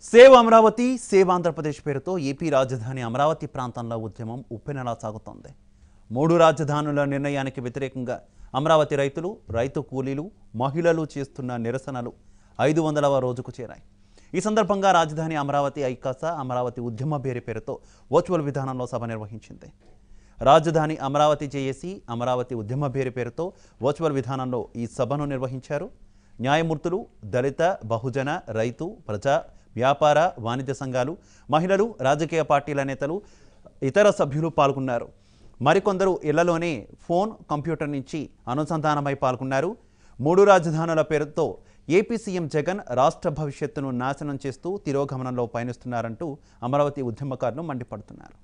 Save Amaravati save Andhra Pradesh పేరుతో AP రాజధాని అమరావతి ప్రాంతంలో ఉద్యమం ఉప్పెనలా సాగుతోంది మూడు రాజధానుల నిర్ణయానికి వ్యతిరేకంగా అమరావతి రైతులు రైతు కూలీలు మహిళలు చేస్తున్న నిరసనలు ఐదు వందలవ రోజుకు చేరాయి ఈ సందర్భంగా రాజధాని అమరావతి ఐకాస అమరావతి ఉద్యమ పేరు పేరుతో వర్చువల్ విధానంలో సభ నిర్వహించింది రాజధాని అమరావతి చేసి అమరావతి ఉద్యమ పేరు పేరుతో వర్చువల్ విధానంలో ఈ సభను నిర్వహించారు న్యాయమూర్తులు దళిత బహుజన రైతు ప్రజా వ్యాపార వాణిజ్య సంఘాలు మహిళలు రాజకీయ పార్టీల నేతలు ఇతర సభ్యులు పాల్గొన్నారు మరికొందరు ఇళ్లలోనే ఫోన్ కంప్యూటర్ నుంచి అనుసంధానమై పాల్గొన్నారు మూడు రాజధానుల పేరుతో ఏపీ సీఎం జగన్ రాష్ట్ర భవిష్యత్తును నాశనం చేస్తూ తిరోగమనంలో పయనిస్తున్నారంటూ అమరావతి ఉద్యమకారులు మండిపడుతున్నారు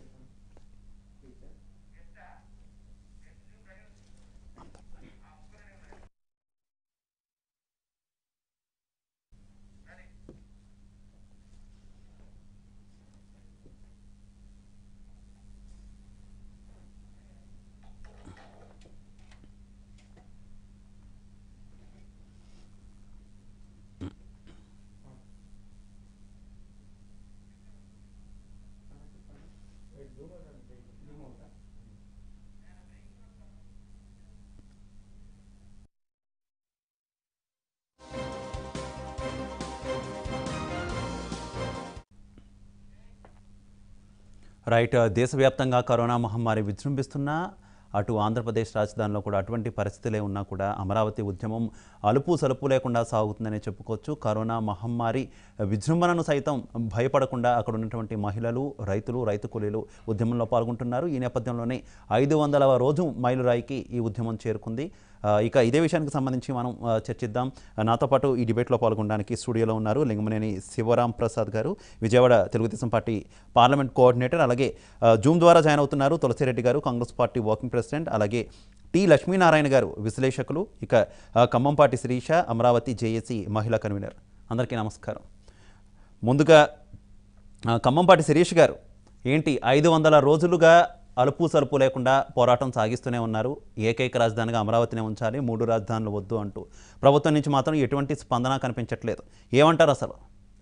రైట్ దేశవ్యాప్తంగా కరోనా మహమ్మారి విజృంభిస్తున్నా అటు ఆంధ్రప్రదేశ్ రాజధానిలో కూడా అటువంటి పరిస్థితులే ఉన్నా కూడా అమరావతి ఉద్యమం అలుపు సలుపు లేకుండా సాగుతుందని చెప్పుకోవచ్చు కరోనా మహమ్మారి విజృంభణను సైతం భయపడకుండా అక్కడ ఉన్నటువంటి మహిళలు రైతులు రైతు కూలీలు ఉద్యమంలో పాల్గొంటున్నారు ఈ నేపథ్యంలోనే ఐదు వందలవ రోజు మైలురాయికి ఈ ఉద్యమం చేరుకుంది ఆ, ఇక ఇదే విషయానికి సంబంధించి మనం ఆ, చర్చిద్దాం ఆ, నాతో పాటు ఈ డిబేట్లో పాల్గొనడానికి స్టూడియోలో ఉన్నారు లింగమనేని శివరాం ప్రసాద్ గారు Vijayawada Telugu Desam party parliament coordinator అలాగే ఆ, జూమ్ ద్వారా జాయిన్ అవుతున్నారు తులసిరెడ్డి గారు కాంగ్రెస్ పార్టీ వర్కింగ్ ప్రెసిడెంట్ అలాగే టి లక్ష్మీనారాయణ గారు విశ్లేషకులు ఇక ఆ, ఖమ్మంపాటి శిరీష అమరావతి జేఏసీ మహిళా కన్వీనర్ అందరికీ నమస్కారం ముందుగా ఆ, ఖమ్మంపాటి శిరీష్ గారు ఏంటి ఐదు వందల రోజులుగా అలుపు సలుపు లేకుండా పోరాటం సాగిస్తూనే ఉన్నారు ఏకైక రాజధానిగా అమరావతినే ఉంచాలి మూడు రాజధానులు వద్దు అంటూ ప్రభుత్వం నుంచి మాత్రం ఎటువంటి స్పందన కనిపించట్లేదు ఏమంటారు అసలు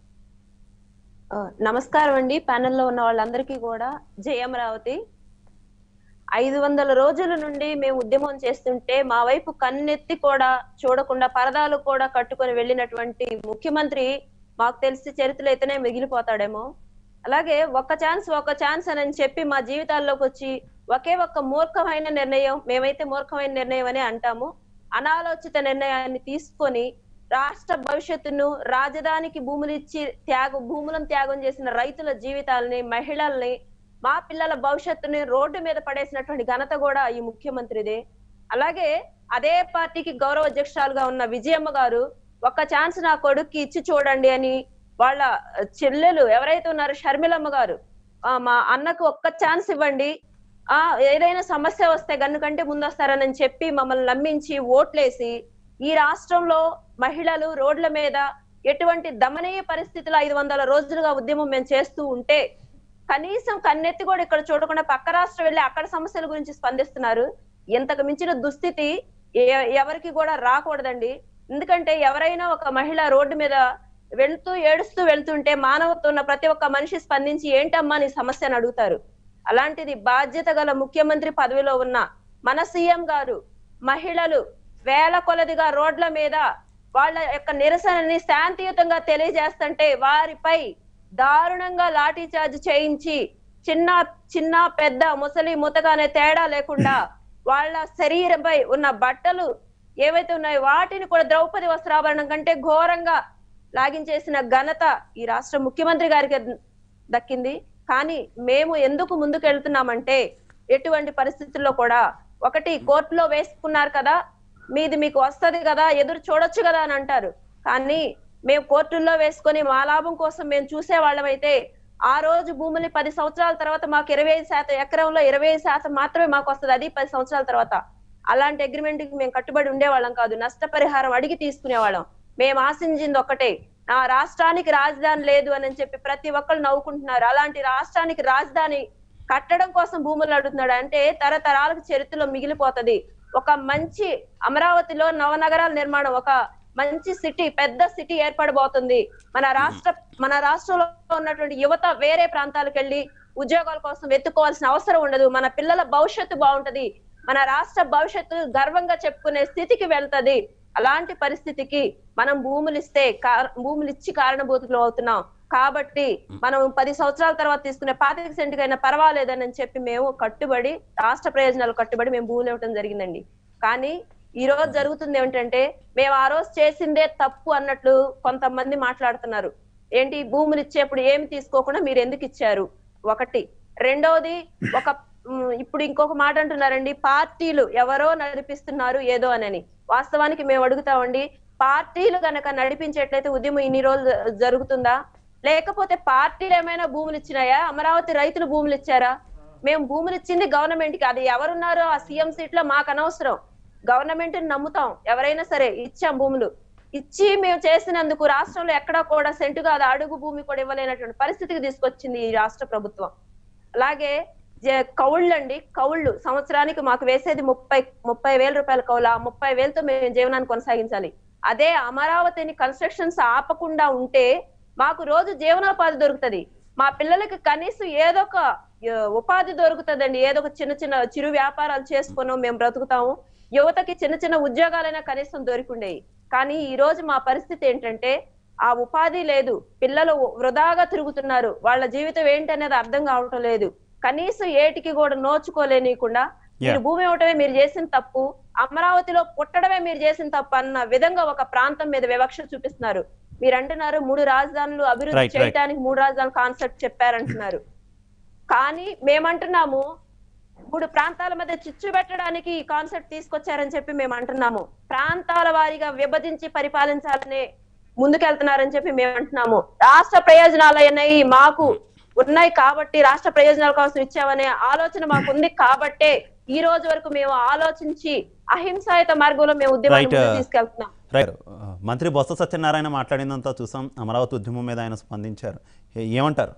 ఆ, నమస్కారం అండి ప్యానెల్లో ఉన్న వాళ్ళందరికీ కూడా జయ అమరావతి ఐదు వందల రోజుల నుండి మేము ఉద్యమం చేస్తుంటే మా వైపు కన్నెత్తి కూడా చూడకుండా పరదాలు కూడా కట్టుకొని వెళ్ళినటువంటి ముఖ్యమంత్రి మాకు తెలిసి చరిత్రలో అయితేనే మిగిలిపోతాడేమో అలాగే ఒక్క ఛాన్స్ ఒక్క ఛాన్స్ అని చెప్పి మా జీవితాల్లోకి వచ్చి ఒకే ఒక్క మూర్ఖమైన నిర్ణయం మేమైతే మూర్ఖమైన నిర్ణయం అని అంటాము అనాలోచిత నిర్ణయాన్ని తీసుకొని రాష్ట్ర భవిష్యత్తును రాజధానికి భూములు ఇచ్చి త్యాగం భూములను త్యాగం చేసిన రైతుల జీవితాలని మహిళల్ని మా పిల్లల భవిష్యత్తుని రోడ్డు మీద పడేసినటువంటి ఘనత కూడా ఈ ముఖ్యమంత్రిదే అలాగే అదే పార్టీకి గౌరవ అధ్యక్షురాలుగా ఉన్న విజయమ్మ గారు ఒక్క ఛాన్స్ నా కొడుక్కి ఇచ్చి చూడండి అని వాళ్ళ చెల్లెలు ఎవరైతే ఉన్నారో షర్మిలమ్మ గారు ఆ, మా అన్నకు ఒక్క ఛాన్స్ ఇవ్వండి ఆ ఏదైనా సమస్య వస్తే గన్నుకంటే ముందు వస్తారని చెప్పి మమ్మల్ని నమ్మించి ఓట్లేసి ఈ రాష్ట్రంలో మహిళలు రోడ్ల మీద ఎటువంటి దమనీయ పరిస్థితులు ఐదు వందల రోజులుగా ఉద్యమం మేము చేస్తూ ఉంటే కనీసం కన్నెత్తి కూడా ఇక్కడ చూడకుండా పక్క రాష్ట్రం వెళ్ళి అక్కడ సమస్యల గురించి స్పందిస్తున్నారు ఇంతకు మించిన దుస్థితి ఎ- ఎవరికి కూడా రాకూడదండి ఎందుకంటే ఎవరైనా ఒక మహిళ రోడ్డు మీద వెళ్తూ ఏడుస్తూ వెళ్తుంటే మానవత్వం ఉన్న ప్రతి ఒక్క మనిషి స్పందించి ఏంటమ్మా నీ సమస్యను అడుగుతారు అలాంటిది బాధ్యత గల ముఖ్యమంత్రి పదవిలో ఉన్న మన సీఎం గారు మహిళలు వేల కొలదిగా రోడ్ల మీద వాళ్ళ యొక్క నిరసనని శాంతియుతంగా తెలియజేస్తుంటే వారిపై దారుణంగా లాఠీ చార్జ్ చేయించి చిన్న చిన్న పెద్ద ముసలి ముతగా అనే తేడా లేకుండా వాళ్ళ శరీరంపై ఉన్న బట్టలు ఏవైతే ఉన్నాయో వాటిని కూడా ద్రౌపది వస్త్రాభరణం కంటే ఘోరంగా లాగించేసిన ఘనత ఈ రాష్ట్ర ముఖ్యమంత్రి గారికి దక్కింది కానీ మేము ఎందుకు ముందుకు వెళ్తున్నామంటే ఎటువంటి పరిస్థితుల్లో కూడా ఒకటి కోర్టులో వేసుకున్నారు కదా మీది మీకు వస్తది కదా ఎదురు చూడొచ్చు కదా అని అంటారు కానీ మేము కోర్టుల్లో వేసుకొని మా లాభం కోసం మేము చూసే వాళ్ళమైతే ఆ రోజు భూములు పది సంవత్సరాల తర్వాత మాకు ఇరవై ఐదు శాతం ఎకరంలో ఇరవై ఐదు శాతం మాత్రమే మాకు వస్తుంది అది పది సంవత్సరాల తర్వాత అలాంటి అగ్రిమెంట్ కి మేము కట్టుబడి ఉండేవాళ్ళం కాదు నష్టపరిహారం అడిగి తీసుకునేవాళ్ళం మేము ఆశించింది ఒక్కటే నా రాష్ట్రానికి రాజధాని లేదు అని చెప్పి ప్రతి ఒక్కరు నవ్వుకుంటున్నారు అలాంటి రాష్ట్రానికి రాజధాని కట్టడం కోసం భూములు అడుగుతున్నాడు అంటే తరతరాలకు చరిత్రలో మిగిలిపోతది ఒక మంచి అమరావతిలో నవనగరాల నిర్మాణం ఒక మంచి సిటీ పెద్ద సిటీ ఏర్పడబోతుంది మన రాష్ట్ర మన రాష్ట్రంలో ఉన్నటువంటి యువత వేరే ప్రాంతాలకు వెళ్ళి ఉద్యోగాల కోసం వెతుక్కోవాల్సిన అవసరం ఉండదు మన పిల్లల భవిష్యత్తు బాగుంటది మన రాష్ట్ర భవిష్యత్తు గర్వంగా చెప్పుకునే స్థితికి వెళ్తది అలాంటి పరిస్థితికి మనం భూములు ఇస్తే కార- భూములు ఇచ్చి కారణభూతులు అవుతున్నాం కాబట్టి మనం పది సంవత్సరాల తర్వాత తీసుకునే పాతిక సెంటుకైనా పర్వాలేదని చెప్పి మేము కట్టుబడి రాష్ట్ర ప్రయోజనాలు కట్టుబడి మేము భూములు ఇవ్వడం జరిగిందండి కానీ ఈ రోజు జరుగుతుంది ఏమిటంటే మేము ఆ రోజు చేసిందే తప్పు అన్నట్లు కొంతమంది మాట్లాడుతున్నారు ఏంటి భూములు ఇచ్చేప్పుడు ఏమి తీసుకోకుండా మీరు ఎందుకు ఇచ్చారు ఒకటి రెండవది ఒక ఉమ్, ఇప్పుడు ఇంకొక మాట అంటున్నారండి పార్టీలు ఎవరో నడిపిస్తున్నారు ఏదో అనని వాస్తవానికి మేము అడుగుతామండి పార్టీలు గనక నడిపించేట్లయితే ఉద్యమం ఇన్ని రోజులు జ- జరుగుతుందా లేకపోతే పార్టీలు ఏమైనా భూములు ఇచ్చినాయా అమరావతి రైతులు భూములు ఇచ్చారా మేము భూములు ఇచ్చింది గవర్నమెంట్ కి అది ఎవరున్నారో ఆ సీఎం సీట్ లో మాకు అనవసరం గవర్నమెంట్ నమ్ముతాం ఎవరైనా సరే ఇచ్చాం భూములు ఇచ్చి మేము చేసినందుకు రాష్ట్రంలో ఎక్కడా కూడా సెంటుగా అది అడుగు భూమి కూడా ఇవ్వలేనటువంటి పరిస్థితికి తీసుకొచ్చింది ఈ రాష్ట్ర ప్రభుత్వం అలాగే జ- కౌళ్ళు అండి కౌళ్ళు సంవత్సరానికి మాకు వేసేది ముప్పై ముప్పై వేల రూపాయల కౌలు ఆ ముప్పై వేలతో మేము జీవనాన్ని కొనసాగించాలి అదే అమరావతిని కన్స్ట్రక్షన్స్ ఆపకుండా ఉంటే మాకు రోజు జీవనోపాధి దొరుకుతది మా పిల్లలకి కనీసం ఏదో ఒక ఆ, ఉపాధి దొరుకుతుందండి ఏదో ఒక చిన్న చిన్న చిరు వ్యాపారాలు చేసుకున్నాం మేము బ్రతుకుతాము యువతకి చిన్న చిన్న ఉద్యోగాలైనా కనీసం దొరికిండేవి కానీ ఈ రోజు మా పరిస్థితి ఏంటంటే ఆ ఉపాధి లేదు పిల్లలు వృధాగా తిరుగుతున్నారు వాళ్ళ జీవితం ఏంటనేది అర్థం కావటం లేదు కనీసం ఏటికి కూడా నోచుకోలేనియకుండా మీరు భూమి ఇవ్వటమే మీరు చేసిన తప్పు అమరావతిలో పుట్టడమే మీరు చేసిన తప్పు అన్న విధంగా ఒక ప్రాంతం మీద వివక్ష చూపిస్తున్నారు మీరు అంటున్నారు మూడు రాజధానులు అభివృద్ధి Right, right. చేయడానికి మూడు రాజధానులు కాన్సెప్ట్ చెప్పారంటున్నారు కానీ మేమంటున్నాము మూడు ప్రాంతాల మధ్య చిచ్చు పెట్టడానికి ఈ కాన్సెప్ట్ తీసుకొచ్చారని చెప్పి మేము అంటున్నాము ప్రాంతాల వారీగా విభజించి పరిపాలించాలనే ముందుకెళ్తున్నారని చెప్పి మేము అంటున్నాము రాష్ట్ర ప్రయోజనాలు అనేవి మాకు ఉన్నాయి కాబట్టి రాష్ట్ర ప్రయోజనాల కోసం ఇచ్చామనే ఆలోచన మాకు ఉంది కాబట్టే ఈ రోజు వరకు మేము ఆలోచించి అహింసాయుత మార్గంలో మేము ఉద్యమాన్ని Right, ముందుకు uh, తీసుకెళ్తున్నాం రైట్ మంత్రి బొత్స సత్యనారాయణ మాట్లాడినంత చూసాం అమరావతి ఉద్యమం మీద ఆయన స్పందించారు ఏ- ఏమంటారు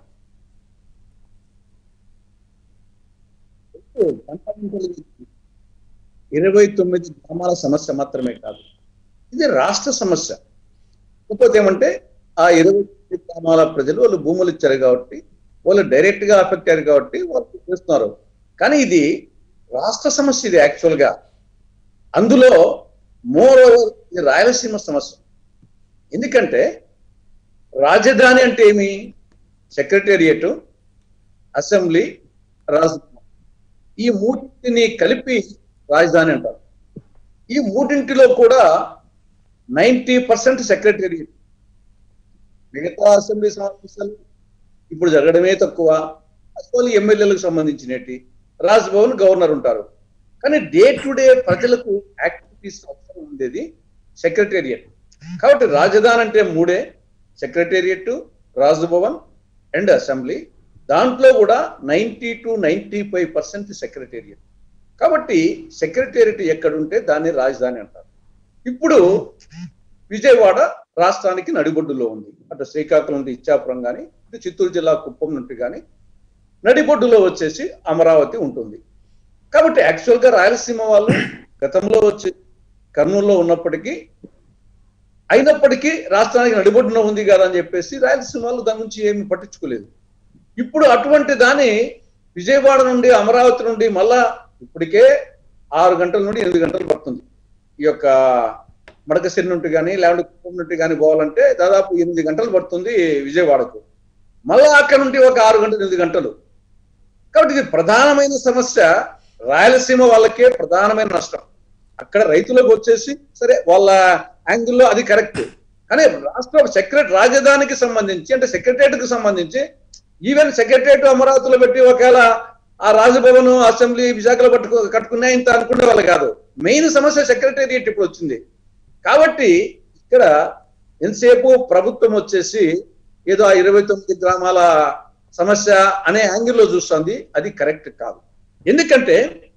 ఇరవై తొమ్మిది గ్రామాల సమస్య మాత్రమే కాదు ఇది రాష్ట్ర సమస్య కాకపోతే ఏమంటే ఆ ఇరవై తొమ్మిది గ్రామాల ప్రజలు వాళ్ళు భూములు ఇచ్చారు కాబట్టి వాళ్ళు డైరెక్ట్ గా అఫెక్ట్ అయ్యారు కాబట్టి వాళ్ళు చేస్తున్నారు కానీ ఇది రాష్ట్ర సమస్య ఇది యాక్చువల్ గా అందులో మోర్ ఓవర్ ఇది రాయలసీమ సమస్య ఎందుకంటే రాజధాని అంటే ఏమి సెక్రటేరియట్ అసెంబ్లీ రాజధాని ఈ మూడింటిని కలిపి రాజధాని అంటారు ఈ మూడింటిలో కూడా నైంటీ పర్సెంట్ సెక్రటేరియట్ మిగతా అసెంబ్లీ సమావేశాలు ఇప్పుడు జరగడమే తక్కువ అసలు ఎమ్మెల్యేలకు సంబంధించినటి రాజ్భవన్ గవర్నర్ ఉంటారు కానీ డే టు డే ప్రజలకు యాక్టివిటీస్ అవసరం ఉండేది సెక్రటేరియట్ కాబట్టి రాజధాని అంటే మూడే సెక్రటేరియట్ రాజ్భవన్ అండ్ అసెంబ్లీ దాంట్లో కూడా ninety to ninety five percent secretariat కాబట్టి సెక్రటేరియట్ ఎక్కడుంటే దాన్ని రాజధాని అంటారు ఇప్పుడు విజయవాడ రాష్ట్రానికి నడిబొడ్డులో ఉంది అటు శ్రీకాకుళం నుండి ఇచ్చాపురం కానీ ఇటు చిత్తూరు జిల్లా కుప్పం నుండి కానీ నడిబొడ్డులో వచ్చేసి అమరావతి ఉంటుంది కాబట్టి యాక్చువల్ గా రాయలసీమ వాళ్ళు గతంలో వచ్చి కర్నూలులో ఉన్నప్పటికీ అయినప్పటికీ రాష్ట్రానికి నడిబొడ్డున ఉంది కదా అని చెప్పేసి రాయలసీమ వాళ్ళు దాని నుంచి ఏమి పట్టించుకోలేదు ఇప్పుడు అటువంటి దాని విజయవాడ నుండి అమరావతి నుండి మళ్ళా ఇప్పటికే ఆరు గంటల నుండి ఎనిమిది గంటలు పడుతుంది ఈ యొక్క మడకసిరి నుండి కానీ లేకుంటే కుప్పం నుండి కానీ పోవాలంటే దాదాపు ఎనిమిది గంటలు పడుతుంది విజయవాడకు మళ్ళా అక్కడ నుండి ఒక ఆరు గంటలు ఎనిమిది గంటలు కాబట్టి ఇది ప్రధానమైన సమస్య రాయలసీమ వాళ్ళకే ప్రధానమైన నష్టం అక్కడ రైతులకు వచ్చేసి సరే వాళ్ళ యాంగిల్లో అది కరెక్ట్ కానీ రాష్ట్ర సెక్రటరీ రాజధానికి సంబంధించి అంటే సెక్రటరియట్ కి సంబంధించి ఈవెన్ సెక్రటరియట్ అమరావతిలో పెట్టి ఒకవేళ ఆ రాజభవన్ అసెంబ్లీ విశాఖలో పట్టుకు కట్టుకున్నా ఇంత అనుకునే వాళ్ళు కాదు మెయిన్ సమస్య సెక్రటేరియట్ ఇప్పుడు వచ్చింది కాబట్టి ఇక్కడ ఎంతసేపు ప్రభుత్వం వచ్చేసి ఏదో ఆ ఇరవై తొమ్మిది గ్రామాల సమస్య అనే యాంగిల్లో చూస్తుంది అది కరెక్ట్ కాదు ఎందుకంటే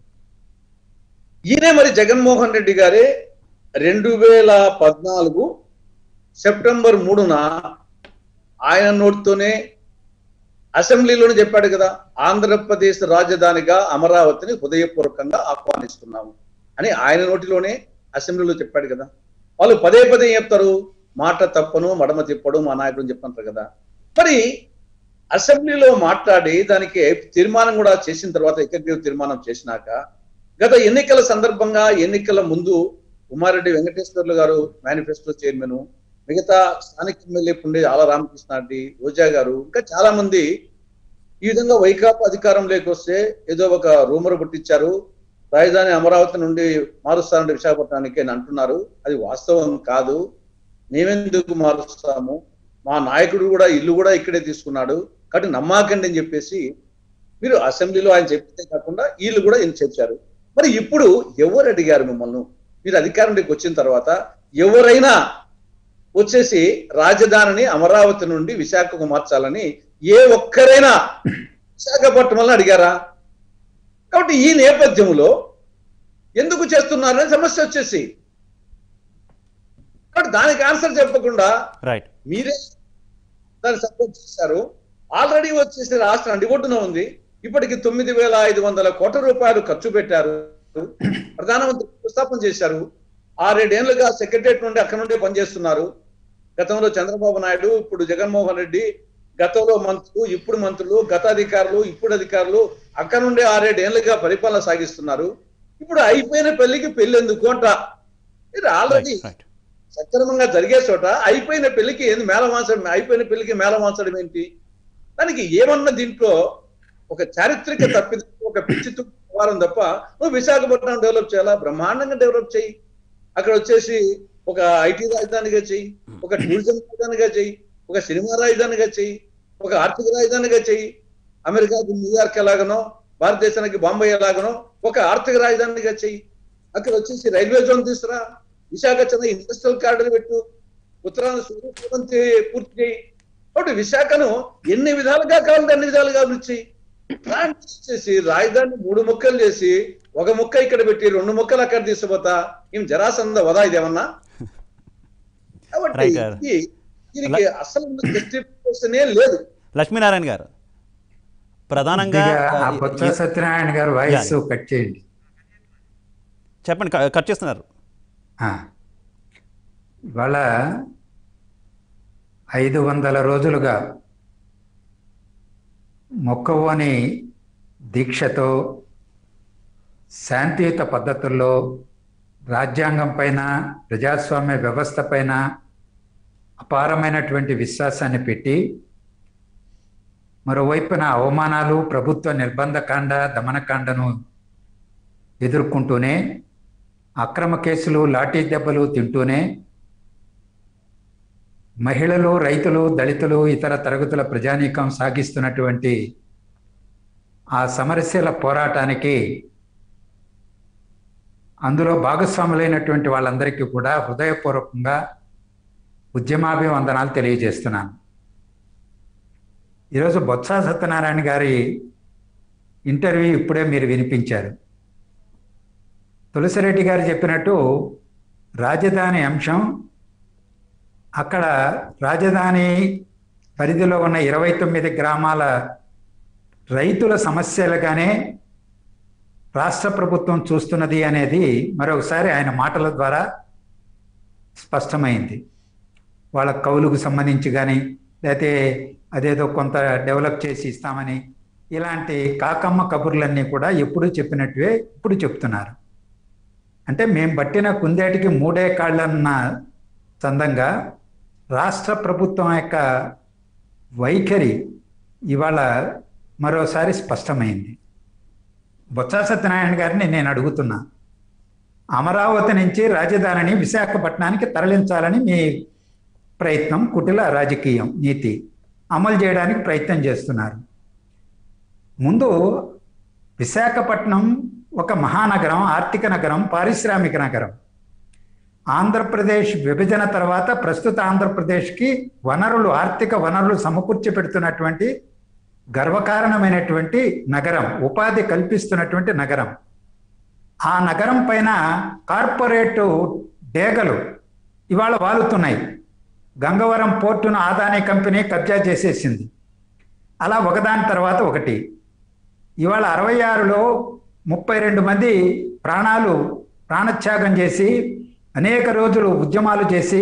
ఈయనే మరి జగన్మోహన్ రెడ్డి గారే రెండు వేల పద్నాలుగు సెప్టెంబర్ మూడున ఆయన నోటితోనే అసెంబ్లీలోనే చెప్పాడు కదా ఆంధ్రప్రదేశ్ రాజధానిగా అమరావతిని హృదయపూర్వకంగా ఆహ్వానిస్తున్నాము అని ఆయన నోటిలోనే అసెంబ్లీలో చెప్పాడు కదా వాళ్ళు పదే పదే ఏం చెప్తారు మాట తప్పను మడమ తిప్పడు మా నాయకుడు చెప్తుంటారు కదా మరి అసెంబ్లీలో మాట్లాడి దానికి తీర్మానం కూడా చేసిన తర్వాత ఏకగ్రీవ తీర్మానం చేసినాక గత ఎన్నికల సందర్భంగా ఎన్నికల ముందు ఉమారెడ్డి వెంకటేశ్వర్లు గారు మేనిఫెస్టో చైర్మన్ మిగతా స్థానిక ఎమ్మెల్యే పుండే ఆల రామకృష్ణ రెడ్డి రోజా గారు ఇంకా చాలా మంది ఈ విధంగా వైకాపా అధికారం లేకొస్తే ఏదో ఒక రూమర్ పుట్టించారు రాజధాని అమరావతి నుండి మారుస్తారంటే విశాఖపట్నానికి అని అంటున్నారు అది వాస్తవం కాదు మేమెందుకు మారుస్తాము మా నాయకుడు కూడా ఇల్లు కూడా ఇక్కడే తీసుకున్నాడు కాబట్టి నమ్మాకండి అని చెప్పేసి మీరు అసెంబ్లీలో ఆయన చెప్తే కాకుండా వీళ్ళు కూడా ఈయన చెప్పారు మరి ఇప్పుడు ఎవరు అడిగారు మిమ్మల్ని మీరు అధికారంలోకి వచ్చిన తర్వాత ఎవరైనా వచ్చేసి రాజధానిని అమరావతి నుండి విశాఖకు మార్చాలని ఏ ఒక్కరైనా విశాఖపట్నంలో అడిగారా కాబట్టి ఈ నేపథ్యంలో ఎందుకు చేస్తున్నారనే సమస్య వచ్చేసి కాబట్టి దానికి ఆన్సర్ చెప్పకుండా రైట్ మీరే దాన్ని సపోర్ట్ చేశారు ఆల్రెడీ వచ్చేసి రాష్ట్రం అండిగొట్టున ఉంది ఇప్పటికి తొమ్మిది వేల ఐదు వందల కోట్ల రూపాయలు ఖర్చు పెట్టారు ప్రధానమంత్రి ప్రస్తాపన చేశారు ఆరేడేళ్లుగా సెక్రటరియట్ నుండి అక్కడ నుండి పనిచేస్తున్నారు గతంలో చంద్రబాబు నాయుడు ఇప్పుడు జగన్మోహన్ రెడ్డి గతంలో మంత్రులు ఇప్పుడు మంత్రులు గత అధికారులు ఇప్పుడు అధికారులు అక్కడ నుండి ఆరేడేళ్లుగా పరిపాలన సాగిస్తున్నారు ఇప్పుడు అయిపోయిన పెళ్లికి పెళ్లి ఎందుకు అంట ఇది ఆల్రెడీ రైట్ రైట్ సక్రమంగా జరిగే చోట అయిపోయిన పెళ్లికి ఏంది మేళమాంచడం అయిపోయిన పెళ్లికి మేళమాంచడం ఏంటి దానికి ఏమన్నా దీంట్లో ఒక చారిత్రక తప్పిద ఒక పిచ్చి వారం తప్ప నువ్వు విశాఖపట్నం డెవలప్ చేయాలా బ్రహ్మాండంగా డెవలప్ చేయి అక్కడ వచ్చేసి ఒక ఐటీ రాజధానిగా చెయ్యి ఒక టూరిజం రాజధానిగా చెయ్యి ఒక సినిమా రాజధానిగా చెయ్యి ఒక ఆర్థిక రాజధానిగా చెయ్యి అమెరికాకి న్యూయార్క్ ఎలాగనో భారతదేశానికి బాంబే ఎలాగనో ఒక ఆర్థిక రాజధానిగా చెయ్యి అక్కడ వచ్చేసి రైల్వే జోన్ తీసుకురా విశాఖ చెందిన ఇండస్ట్రియల్ కారిడర్ పెట్టు ఉత్తరాంధ్ర సూర్యపూర్వం పూర్తి చేయి కాబట్టి విశాఖను ఎన్ని విధాలుగా కావాలంటే అన్ని విధాలుగా అభివృద్ధి చేయి ప్లాన్ చేసి రాజధాని మూడు ముక్కలు చేసి ఒక ముక్క ఇక్కడ పెట్టి రెండు ముక్కలు అక్కడ తీసుకుపోతా ఏం జరాసంద వదా ఇదేమన్నా కాబట్టి Right, sir. ఇది- దీనికి అసలు జస్టిఫికేషనే లేదు లక్ష్మీనారాయణ గారు ప్రధానంగా కొద్దిగా ఆ ఆ, బొత్స సత్యనారాయణ గారు వాయిస్ కట్ చేయండి చెప్పండి క- కట్ చేస్తున్నారు ఆ. ఇవాళ ఐదు వందల రోజులుగా మొక్కవోని దీక్షతో శాంతియుత పద్ధతుల్లో రాజ్యాంగం పైన ప్రజాస్వామ్య వ్యవస్థ పైన అపారమైనటువంటి విశ్వాసాన్ని పెట్టి మరోవైపున అవమానాలు ప్రభుత్వ నిర్బంధకాండ దమనకాండను ఎదుర్కొంటూనే అక్రమ కేసులు లాఠీ దెబ్బలు తింటూనే మహిళలు రైతులు దళితులు ఇతర తరగతుల ప్రజానీకం సాగిస్తున్నటువంటి ఆ సమరస్యల పోరాటానికి అందులో భాగస్వాములైనటువంటి వాళ్ళందరికీ కూడా హృదయపూర్వకంగా ఉద్యమాభివందనాలు తెలియజేస్తున్నాను ఈరోజు బొత్స సత్యనారాయణ గారి ఇంటర్వ్యూ ఇప్పుడే మీరు వినిపించారు తులసిరెడ్డి గారు చెప్పినట్టు రాజధాని అంశం అక్కడ రాజధాని పరిధిలో ఉన్న ఇరవై తొమ్మిది గ్రామాల రైతుల సమస్యలుగానే రాష్ట్ర ప్రభుత్వం చూస్తున్నది అనేది మరొకసారి ఆయన మాటల ద్వారా స్పష్టమైంది వాళ్ళ కౌలుకు సంబంధించి కానీ లేకపోతే అదేదో కొంత డెవలప్ చేసి ఇస్తామని ఇలాంటి కాకమ్మ కబుర్లన్నీ కూడా ఎప్పుడు చెప్పినట్టువే ఇప్పుడు చెప్తున్నారు అంటే మేము పట్టిన కుందేటికి మూడే కాళ్ళన్న చందంగా రాష్ట్ర ప్రభుత్వం యొక్క వైఖరి ఇవాళ మరోసారి స్పష్టమైంది బొత్స సత్యనారాయణ గారిని నేను అడుగుతున్నా అమరావతి నుంచి రాజధానిని విశాఖపట్నానికి తరలించాలని మీ ప్రయత్నం కుటిల రాజకీయం నీతి అమలు చేయడానికి ప్రయత్నం చేస్తున్నారు ముందు విశాఖపట్నం ఒక మహానగరం ఆర్థిక నగరం పారిశ్రామిక నగరం ఆంధ్రప్రదేశ్ విభజన తర్వాత ప్రస్తుత ఆంధ్రప్రదేశ్కి వనరులు ఆర్థిక వనరులు సమకూర్చి పెడుతున్నటువంటి గర్వకారణమైనటువంటి నగరం ఉపాధి కల్పిస్తున్నటువంటి నగరం ఆ నగరం పైన కార్పొరేటు డేగలు ఇవాళ వాలుతున్నాయి గంగవరం పోర్టును ఆదాని కంపెనీ కబ్జా చేసేసింది అలా ఒకదాని తర్వాత ఒకటి ఇవాళ అరవై ఆరులో ముప్పై రెండు మంది ప్రాణాలు ప్రాణత్యాగం చేసి అనేక రోజులు ఉద్యమాలు చేసి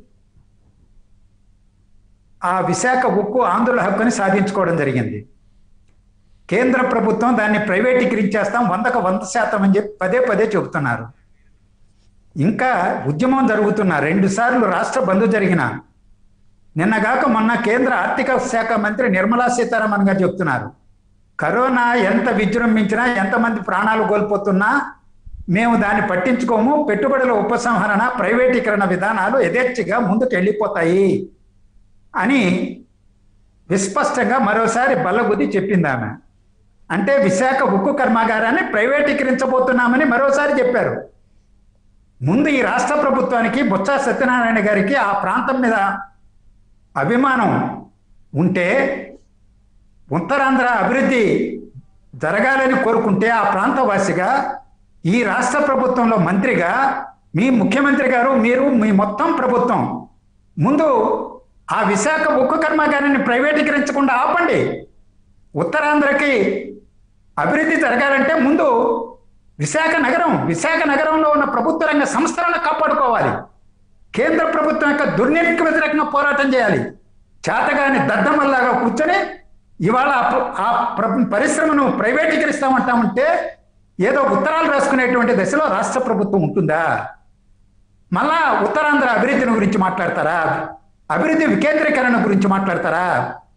ఆ విశాఖ ఉక్కు ఆంధ్రుల హక్కుని సాధించుకోవడం జరిగింది కేంద్ర ప్రభుత్వం దాన్ని ప్రైవేటీకరించేస్తాం వందకు వంద శాతం అని చెప్పి పదే పదే చెబుతున్నారు ఇంకా ఉద్యమం జరుగుతున్న రెండు సార్లు రాష్ట్ర బంద్ జరిగిన నిన్నగాక మొన్న కేంద్ర ఆర్థిక శాఖ మంత్రి నిర్మలా సీతారామన్ గారు చెప్తున్నారు కరోనా ఎంత విజృంభించినా ఎంతమంది ప్రాణాలు కోల్పోతున్నా మేము దాన్ని పట్టించుకోము పెట్టుబడుల ఉపసంహరణ ప్రైవేటీకరణ విధానాలు యథేచ్ఛగా ముందుకు వెళ్ళిపోతాయి అని విస్పష్టంగా మరోసారి బల్లగుద్ది చెప్పింది ఆమె అంటే విశాఖ ఉక్కు కర్మాగారాన్ని ప్రైవేటీకరించబోతున్నామని మరోసారి చెప్పారు ముందు ఈ రాష్ట్ర ప్రభుత్వానికి బొత్స సత్యనారాయణ గారికి ఆ ప్రాంతం మీద అభిమానం ఉంటే ఉత్తరాంధ్ర అభివృద్ధి జరగాలని కోరుకుంటే ఆ ప్రాంతవాసిగా ఈ రాష్ట్ర ప్రభుత్వంలో మంత్రిగా మీ ముఖ్యమంత్రి గారు మీరు మీ మొత్తం ప్రభుత్వం ముందు ఆ విశాఖ ఉక్కు కర్మాగారాన్ని ప్రైవేటీకరించకుండా ఆపండి ఉత్తరాంధ్రకి అభివృద్ధి జరగాలంటే ముందు విశాఖ నగరం విశాఖ నగరంలో ఉన్న ప్రభుత్వ రంగ సంస్థలను కాపాడుకోవాలి కేంద్ర ప్రభుత్వం యొక్క దుర్నీతికి వ్యతిరేకంగా పోరాటం చేయాలి చేతగాని దద్దమల్లాగా కూర్చొని ఇవాళ ఆ ప్ర- ఆ ప్ర- పరిశ్రమను ప్రైవేటీకరిస్తామంటామంటే ఏదో ఉత్తరాలు రాసుకునేటువంటి దశలో రాష్ట్ర ప్రభుత్వం ఉంటుందా మళ్ళా ఉత్తరాంధ్ర అభివృద్ధిని గురించి మాట్లాడతారా అభివృద్ధి వికేంద్రీకరణ గురించి మాట్లాడతారా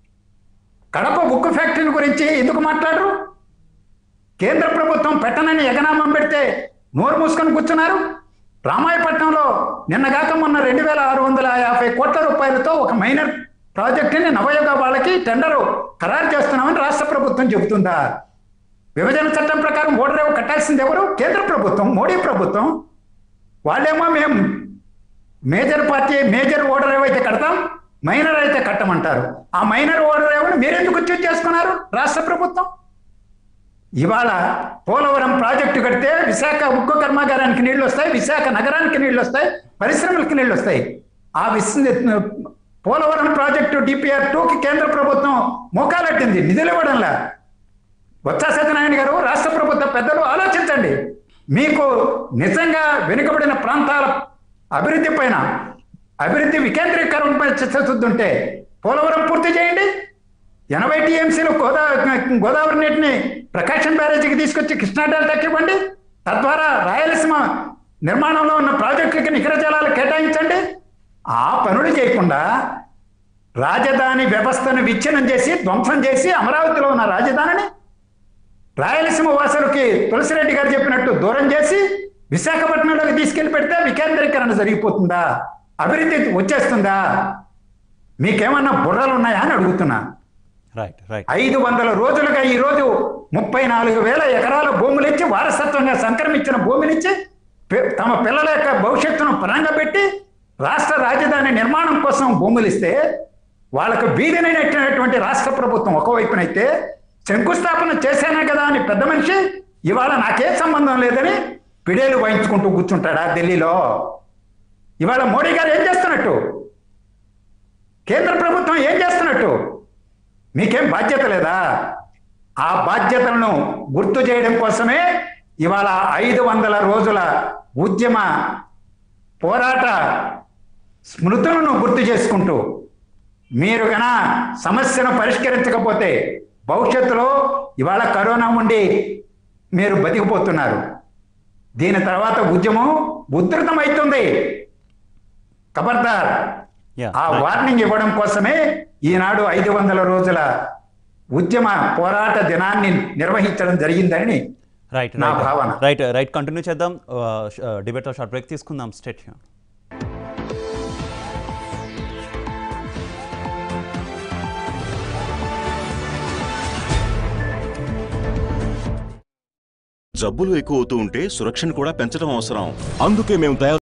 కడప ఉక్కు ఫ్యాక్టరీని గురించి ఎందుకు మాట్లాడరు కేంద్ర ప్రభుత్వం పెట్టనని ఎగనామం పెడితే నోరు మూసుకొని కూర్చున్నారు రామాయపట్నంలో నిన్నగాక మొన్న రెండు వేల ఆరు వందల యాభై కోట్ల రూపాయలతో ఒక మైనర్ ప్రాజెక్టుని నవయుగ వాళ్ళకి టెండరు ఖరారు చేస్తున్నామని రాష్ట్ర ప్రభుత్వం చెబుతుందా విభజన చట్టం ప్రకారం ఓడరేవు కట్టాల్సింది ఎవరు కేంద్ర ప్రభుత్వం మోడీ ప్రభుత్వం వాళ్ళేమో మేము మేజర్ పార్టీ మేజర్ ఓడర్ ఏవైతే కడతాం మైనర్ అయితే కట్టమంటారు ఆ మైనర్ ఓడర్ ఏమని మీరెందుకు చూజ్ చేసుకున్నారు రాష్ట్ర ప్రభుత్వం ఇవాళ పోలవరం ప్రాజెక్టు కడితే విశాఖ ఉక్కు కర్మాగారానికి నీళ్లు వస్తాయి విశాఖ నగరానికి నీళ్లు వస్తాయి పరిశ్రమలకు నీళ్లు వస్తాయి ఆ విస్ పోలవరం ప్రాజెక్టు డిపిఆర్ టూకి కేంద్ర ప్రభుత్వం మోకాలెట్టింది నిధులు ఇవ్వడంలా బొత్స సత్యనారాయణ గారు రాష్ట్ర ప్రభుత్వ పెద్దలు ఆలోచించండి మీకు నిజంగా వెనుకబడిన ప్రాంతాల అభివృద్ధి పైన అభివృద్ధి వికేంద్రీకరణపై చిత్తశుద్ధి ఉంటే పోలవరం పూర్తి చేయండి ఎనభై టీఎంసీలు గోదావరి గోదావరి నీటిని ప్రకాశం బ్యారేజీకి తీసుకొచ్చి కృష్ణా డెల్టాకి ఇవ్వండి తద్వారా రాయలసీమ నిర్మాణంలో ఉన్న ప్రాజెక్టులకి నికర జలాలు కేటాయించండి ఆ పనులు చేయకుండా రాజధాని వ్యవస్థను విచ్ఛిన్నం చేసి ధ్వంసం చేసి అమరావతిలో ఉన్న రాజధానిని రాయలసీమ వాసులకి తులసిరెడ్డి గారు చెప్పినట్టు దూరం చేసి విశాఖపట్నంలోకి తీసుకెళ్లి పెడితే వికేంద్రీకరణ జరిగిపోతుందా అభివృద్ధి వచ్చేస్తుందా మీకేమన్నా బుర్రలు ఉన్నాయా అని అడుగుతున్నా రైట్ రైట్ ఐదు వందల రోజులుగా ఈ రోజు ముప్పై నాలుగు వేల ఎకరాల భూములు ఇచ్చి వారసత్వంగా సంక్రమించిన భూమినిచ్చి పి- తమ పిల్లల యొక్క భవిష్యత్తును పరంగా పెట్టి రాష్ట్ర రాజధాని నిర్మాణం కోసం భూములు ఇస్తే వాళ్ళకు బీదిని నెట్టినటువంటి రాష్ట్ర ప్రభుత్వం ఒకవైపునైతే శంకుస్థాపన చేశానే కదా అని పెద్ద మనిషి ఇవాళ నాకేం సంబంధం లేదని పిడేలు వాయించుకుంటూ కూర్చుంటాడా ఢిల్లీలో ఇవాళ మోడీ గారు ఏం చేస్తున్నట్టు కేంద్ర ప్రభుత్వం ఏం చేస్తున్నట్టు మీకేం బాధ్యత లేదా ఆ బాధ్యతలను గుర్తు చేయడం కోసమే ఇవాళ ఐదు వందల రోజుల ఉద్యమ పోరాట స్మృతులను గుర్తు చేసుకుంటూ మీరు గన సమస్యను పరిష్కరించకపోతే భవిష్యత్తులో ఇవాళ కరోనా ఉండి మీరు బతికిపోతున్నారు దీని తర్వాత ఉద్యమం ఉధృతమవుతుంది ఖబర్దార్ Yeah, ఆ right. వార్నింగ్ ఇవ్వడం కోసమే ఈనాడు ఐదు వందల రోజుల ఉద్యమ పోరాట దినాన్ని నిర్వహించడం జరిగిందని రైట్ నా రైట్ భావన. రైట్ రైట్ కంటిన్యూ చేద్దాం డిబేట్లో షార్ట్ బ్రేక్ తీసుకుందాం స్టేట్ జబ్బులు ఎక్కువ అవుతూ ఉంటే సురక్షను కూడా పెంచడం అవసరం అందుకే మేము తయారు